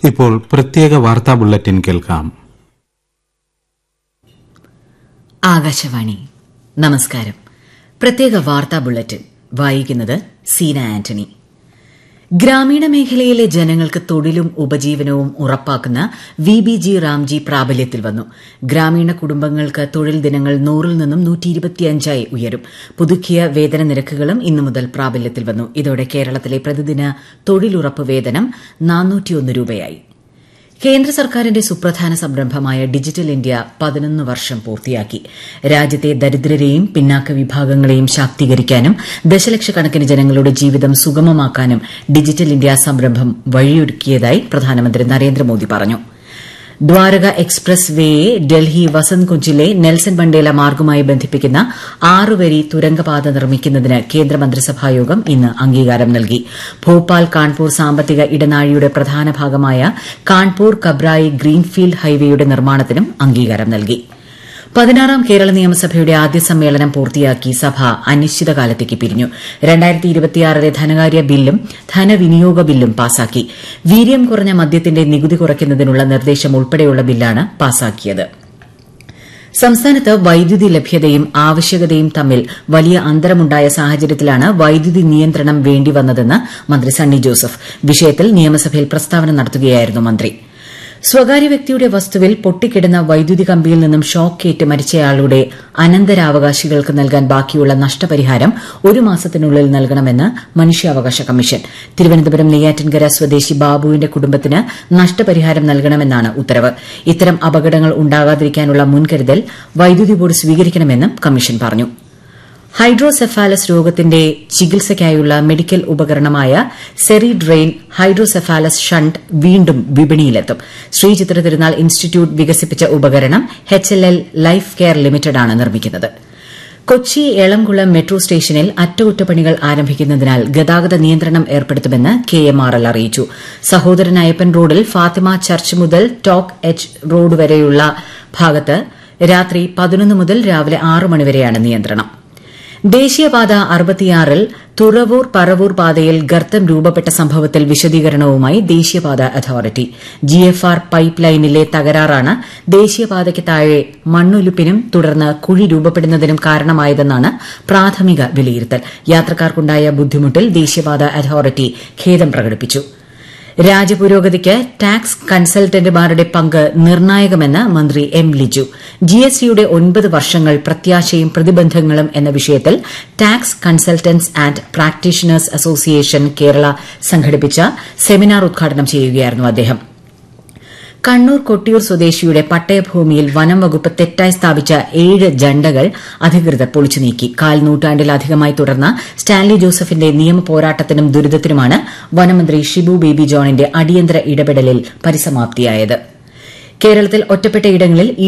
ഇപ്പോൾ പ്രത്യേക വാർത്താ ബുള്ളറ്റിൻ കേൾക്കാം ആകാശവാണി നമസ്കാരം പ്രത്യേക വാർത്താ ബുള്ളറ്റിൻ വായിക്കുന്നത് സീന ആന്റണി ഗ്രാമീണ മേഖലയിലെ ജനങ്ങൾക്ക് തൊഴിലും ഉപജീവനവും ഉറപ്പാക്കുന്ന വി ബി ജി റാംജി പ്രാബല്യത്തിൽ വന്നു ഗ്രാമീണ കുടുംബങ്ങൾക്ക് തൊഴിൽ ദിനങ്ങൾ നൂറിൽ നിന്നും നൂറ്റിയിരുപത്തിയഞ്ചായി ഉയരും പുതുക്കിയ വേതന നിരക്കുകളും ഇന്നു മുതൽ പ്രാബല്യത്തിൽ വന്നു ഇതോടെ കേരളത്തിലെ പ്രതിദിന തൊഴിലുറപ്പ് വേതനം നാനൂറ്റിയൊന്ന് രൂപയായി കേന്ദ്ര സർക്കാരിന്റെ സുപ്രധാന സംരംഭമായ ഡിജിറ്റൽ ഇന്ത്യ പതിനൊന്ന് വർഷം പൂർത്തിയാക്കി രാജ്യത്തെ ദരിദ്രരെയും പിന്നാക്ക വിഭാഗങ്ങളെയും ശാക്തീകരിക്കാനും ദശലക്ഷക്കണക്കിന് ജനങ്ങളുടെ ജീവിതം സുഗമമാക്കാനും ഡിജിറ്റൽ ഇന്ത്യ സംരംഭം വഴിയൊരുക്കിയതായി പ്രധാനമന്ത്രി നരേന്ദ്രമോദി പറഞ്ഞു ദ്വാരക എക്സ്പ്രസ് വേയെ ഡൽഹി വസന്ത് കുഞ്ചിലെ നെൽസൺ മണ്ടേല മാർഗുമായി ബന്ധിപ്പിക്കുന്ന ആറുവരി തുരങ്കപാത നിർമ്മിക്കുന്നതിന് കേന്ദ്രമന്ത്രിസഭായോഗം ഇന്ന് അംഗീകാരം നൽകി ഭോപ്പാൽ കാൺപൂർ സാമ്പത്തിക ഇടനാഴിയുടെ പ്രധാന ഭാഗമായ കാൺപൂർ കബ്രായി ഗ്രീൻഫീൽഡ് ഹൈവേയുടെ നിർമ്മാണത്തിനും അംഗീകാരം നൽകി പതിനാറാം കേരള നിയമസഭയുടെ ആദ്യ സമ്മേളനം പൂർത്തിയാക്കി സഭ അനിശ്ചിതകാലത്തേക്ക് പിരിഞ്ഞു ലെ ധനകാര്യ ബില്ലും ധനവിനിയോഗ ബില്ലും പാസാക്കി വീര്യം കുറഞ്ഞ മദ്യത്തിന്റെ നികുതി കുറയ്ക്കുന്നതിനുള്ള നിർദ്ദേശം ഉൾപ്പെടെയുള്ള ബില്ലാണ് പാസാക്കിയത് സംസ്ഥാനത്ത് വൈദ്യുതി ലഭ്യതയും ആവശ്യകതയും തമ്മിൽ വലിയ അന്തരമുണ്ടായ സാഹചര്യത്തിലാണ് വൈദ്യുതി നിയന്ത്രണം വേണ്ടിവന്നതെന്ന് മന്ത്രി സണ്ണി ജോസഫ് വിഷയത്തിൽ നിയമസഭയിൽ പ്രസ്താവന നടത്തുകയായിരുന്നു മന്ത്രി സ്വകാര്യ വ്യക്തിയുടെ വസ്തുവിൽ പൊട്ടിക്കിടന്ന വൈദ്യുതി കമ്പിയിൽ നിന്നും ഷോക്കേറ്റ് മരിച്ചയാളുടെ അനന്തരാവകാശികൾക്ക് നൽകാൻ ബാക്കിയുള്ള നഷ്ടപരിഹാരം ഒരു മാസത്തിനുള്ളിൽ നൽകണമെന്ന് മനുഷ്യാവകാശ കമ്മീഷൻ തിരുവനന്തപുരം നെയ്യാറ്റിൻകര സ്വദേശി ബാബുവിന്റെ കുടുംബത്തിന് നഷ്ടപരിഹാരം നൽകണമെന്നാണ് ഉത്തരവ് ഇത്തരം അപകടങ്ങൾ ഉണ്ടാകാതിരിക്കാനുള്ള മുൻകരുതൽ വൈദ്യുതി ബോർഡ് സ്വീകരിക്കണമെന്നും കമ്മീഷൻ പറഞ്ഞു ഹൈഡ്രോസെഫാലസ് രോഗത്തിന്റെ ചികിത്സയ്ക്കായുള്ള മെഡിക്കൽ ഉപകരണമായ സെറിഡ്രെയിൻ ഹൈഡ്രോസെഫാലസ് ഷണ്ട് വീണ്ടും വിപണിയിലെത്തും ശ്രീചിത്ര തിരുനാൾ ഇൻസ്റ്റിറ്റ്യൂട്ട് വികസിപ്പിച്ച ഉപകരണം H L L life care ലിമിറ്റഡാണ് നിർമ്മിക്കുന്നത് കൊച്ചി എളംകുളം മെട്രോ സ്റ്റേഷനിൽ അറ്റകുറ്റപ്പണികൾ ആരംഭിക്കുന്നതിനാൽ ഗതാഗത നിയന്ത്രണം ഏർപ്പെടുത്തുമെന്ന് കെ എം ആർ എൽ അറിയിച്ചു സഹോദരൻ അയ്യപ്പൻ റോഡിൽ ഫാത്തിമ ചർച്ച് മുതൽ ടോക്ക് എച്ച് റോഡ് വരെയുള്ള ഭാഗത്ത് രാത്രി പതിനൊന്ന് മുതൽ രാവിലെ ആറ് മണിവരെയാണ് നിയന്ത്രണം ദേശീയപാത അറുപത്തിയാറിൽ തുറവൂർ പറവൂർ പാതയിൽ ഗർത്തം രൂപപ്പെട്ട സംഭവത്തിൽ വിശദീകരണവുമായി ദേശീയപാത അതോറിറ്റി ജിഎഫ്ആർ പൈപ്പ് ലൈനിലെ തകരാറാണ് ദേശീയപാതയ്ക്ക് താഴെ മണ്ണൊലിപ്പിനും തുടർന്ന് കുഴി രൂപപ്പെടുന്നതിനും കാരണമായതെന്നാണ് പ്രാഥമിക വിലയിരുത്തൽ യാത്രക്കാർക്കുണ്ടായ ബുദ്ധിമുട്ടിൽ ദേശീയപാത അതോറിറ്റി ഖേദം പ്രകടിപ്പിച്ചു രാജ്യപുരോഗതിക്ക് ടാക്സ് കൺസൾട്ടന്റുമാരുടെ പങ്ക് നിർണായകമെന്ന് മന്ത്രി എം ലിജു ജിഎസ്ടിയുടെ ഒൻപത് വർഷങ്ങൾ പ്രത്യാശയും പ്രതിബന്ധങ്ങളും എന്ന വിഷയത്തിൽ tax consultants and practitioners association Kerala സംഘടിപ്പിച്ച സെമിനാർ ഉദ്ഘാടനം ചെയ്യുകയായിരുന്നു അദ്ദേഹം കണ്ണൂർ കൊട്ടിയൂർ സ്വദേശിയുടെ പട്ടയഭൂമിയിൽ വനം വകുപ്പ് തെറ്റായി സ്ഥാപിച്ച ഏഴ് ജണ്ടകൾ അധികൃതർ പൊളിച്ചു നീക്കി കാൽ നൂറ്റാണ്ടിലധികമായി തുടർന്ന സ്റ്റാൻലി ജോസഫിന്റെ നിയമ പോരാട്ടത്തിനും ദുരിതത്തിനുമാണ് വനമന്ത്രി ഷിബു ബേബി ജോണിന്റെ അടിയന്തര ഇടപെടലിൽ പരിസമാപ്തിയായത് കേരളത്തിൽ ഒറ്റപ്പെട്ടയിടങ്ങളിൽ